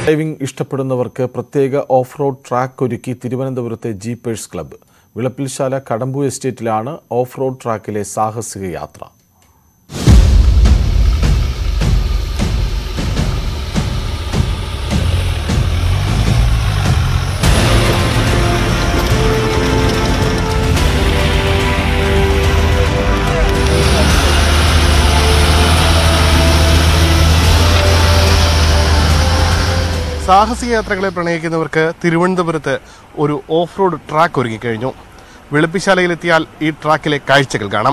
driving ഇഷ്ടപ്പെടുന്നവർക്ക് പ്രത്യേക off road track ഒരുക്കി തിരുവനന്തപുരത്തെ ജീപ്പേഴ്സ് ക്ലബ്ബ് വിളപ്പിൽശാല കടമ്പു എസ്റ്റേറ്റിലാണ് ഓഫ് റോഡ് ട്രാക്കിലെ സാഹസിക യാത്ര സാഹസിക യാത്രകളെ പ്രണയിക്കുന്നവർക്ക് തിരുവനന്തപുരത്ത് ഒരു ഓഫ് റോഡ് ട്രാക്ക് ഒരുങ്ങിക്കഴിഞ്ഞു വെളുപ്പിശാലയിലെത്തിയാൽ ഈ ട്രാക്കിലെ കാഴ്ചകൾ കാണാം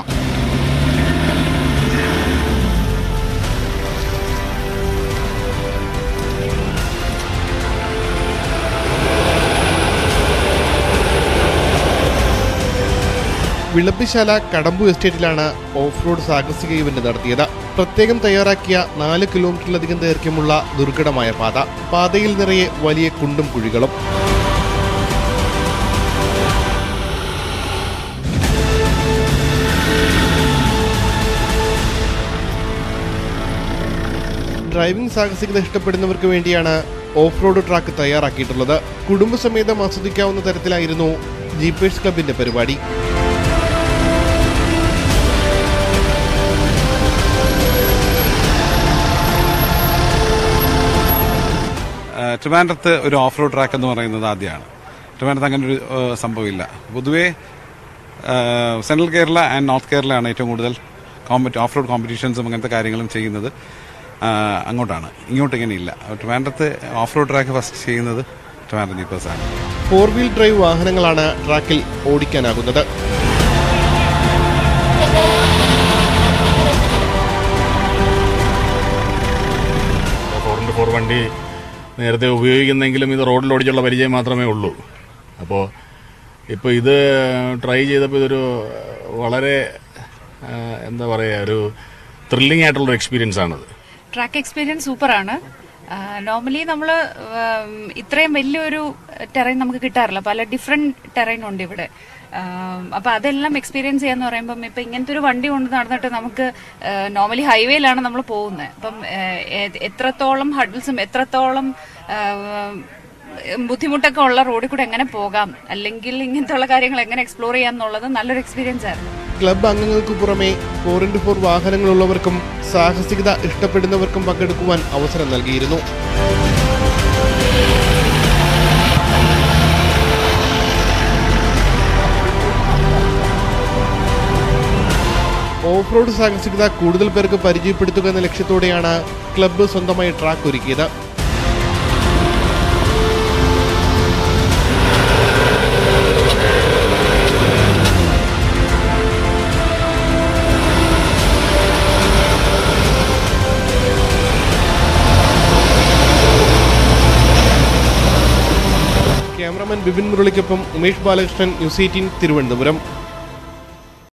വിളപ്പിശാല കടമ്പു എസ്റ്റേറ്റിലാണ് ഓഫ് റോഡ് സാഹസിക ഇവന്റ് നടത്തിയത് പ്രത്യേകം തയ്യാറാക്കിയ നാല് കിലോമീറ്ററിലധികം ദൈർഘ്യമുള്ള ദുർഘടമായ പാത പാതയിൽ നിറയെ വലിയ കുണ്ടും കുഴികളും ഡ്രൈവിംഗ് സാഹസികത ഇഷ്ടപ്പെടുന്നവർക്ക് വേണ്ടിയാണ് ഓഫ് റോഡ് ട്രാക്ക് തയ്യാറാക്കിയിട്ടുള്ളത് കുടുംബസമേതം ആസ്വദിക്കാവുന്ന തരത്തിലായിരുന്നു ജീപ്പേഴ്സ് ക്ലബിന്റെ പരിപാടി ഏഹ് ട്രിവാൻഡ്രത്ത് ഒരു ഓഫ് റോഡ് ട്രാക്ക് എന്ന് പറയുന്നത് ആദ്യമാണ് ട്രിവാൻഡ്രത്ത് അങ്ങനെ ഒരു ഏഹ് സംഭവമില്ല പൊതുവേ ഏഹ് സെൻട്രൽ കേരള ആൻഡ് നോർത്ത് കേരളയാണ് ഏറ്റവും കൂടുതൽ കോമ്പറ്റ് ഓഫ് റോഡ് കോമ്പറ്റീഷൻസും അങ്ങനത്തെ കാര്യങ്ങളും ചെയ്യുന്നത് ഏഹ് അങ്ങോട്ടാണ് ഇങ്ങോട്ട് ഇങ്ങനെയില്ല ട്രിവാൻഡ്രത്ത് ഓഫ് റോഡ് ട്രാക്ക് ഫസ്റ്റ് ചെയ്യുന്നത് ട്രിവാൻഡ്രം ജീപ്പേഴ്സാണ് ഫോർ വീൽ ഡ്രൈവ് വാഹനങ്ങളാണ് ട്രാക്കിൽ ഓടിക്കാനാകുന്നത് ഫോർ ഇൻറ്റു ഫോർ വണ്ടി നേരത്തെ ഉപയോഗിക്കുന്നെങ്കിലും ഇത് റോഡിൽ ഓടിച്ചുള്ള പരിചയം മാത്രമേ ഉള്ളൂ അപ്പോൾ ഇപ്പോൾ ഇത് ട്രൈ ചെയ്തപ്പോൾ ഇതൊരു വളരെ ആ, എന്താ പറയുക ഒരു ത്രില്ലിംഗ് ആയിട്ടുള്ളൊരു എക്സ്പീരിയൻസ് ആണത് ട്രാക്ക് എക്സ്പീരിയൻസ് സൂപ്പറാണ് നോർമലി നമ്മൾ ഇത്രയും വലിയൊരു ടെറൈൻ നമുക്ക് കിട്ടാറില്ല പല ഡിഫറെന്റ് ടെറൈൻ ഉണ്ട് ഇവിടെ ആം, അപ്പൊ അതെല്ലാം എക്സ്പീരിയൻസ് ചെയ്യാന്ന് പറയുമ്പം ഇപ്പൊ ഇങ്ങനത്തെ ഒരു വണ്ടി കൊണ്ട് നടന്നിട്ട് നമുക്ക് നോർമലി ഹൈവേയിലാണ് നമ്മൾ പോകുന്നത് അപ്പം ആ, എ- എത്രത്തോളം ഹഡിൽസും എത്രത്തോളം ആ, ബുദ്ധിമുട്ടൊക്കെ ഉള്ള റോഡിൽ കൂടെ എങ്ങനെ പോകാം അല്ലെങ്കിൽ ഇങ്ങനത്തെ ഉള്ള കാര്യങ്ങൾ എങ്ങനെ എക്സ്പ്ലോർ ചെയ്യാം എന്നുള്ളത് നല്ലൊരു എക്സ്പീരിയൻസ് ആയിരുന്നു ക്ലബ് അംഗങ്ങൾക്ക് പുറമെ ഫോർ ഇൻറ്റു ഫോർ വാഹനങ്ങളുള്ളവർക്കും സാഹസികത ഇഷ്ടപ്പെടുന്നവർക്കും പങ്കെടുക്കുവാൻ അവസരം നൽകിയിരുന്നു ഓഫ് റോഡ് സാഹസികത കൂടുതൽ പേർക്ക് പരിചയപ്പെടുത്തുക എന്ന ലക്ഷ്യത്തോടെയാണ് ക്ലബ്ബ് സ്വന്തമായി ട്രാക്ക് ഒരുക്കിയത് ക്യാമറമാൻ ബിപിൻ മുരളിക്കൊപ്പം ഉമേഷ് ബാലകൃഷ്ണൻ ന്യൂസ് എയ്റ്റീൻ തിരുവനന്തപുരം